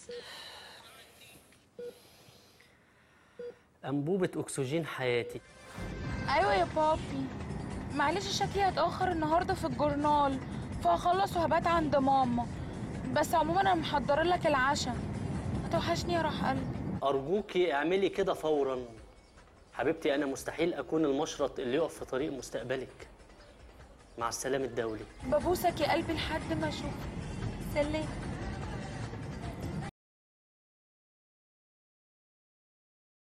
انبوبه اكسجين حياتي ايوه يا بابي معلش شكلي هتاخر النهارده في الجورنال فهخلص وهبات عند ماما بس عموما انا محضره لك العشاء هتوحشني يا روح قلبي ارجوكي اعملي كده فورا حبيبتي انا مستحيل اكون المشرط اللي يقف في طريق مستقبلك مع السلام الدولي ببوسك يا قلبي لحد ما اشوفك سلام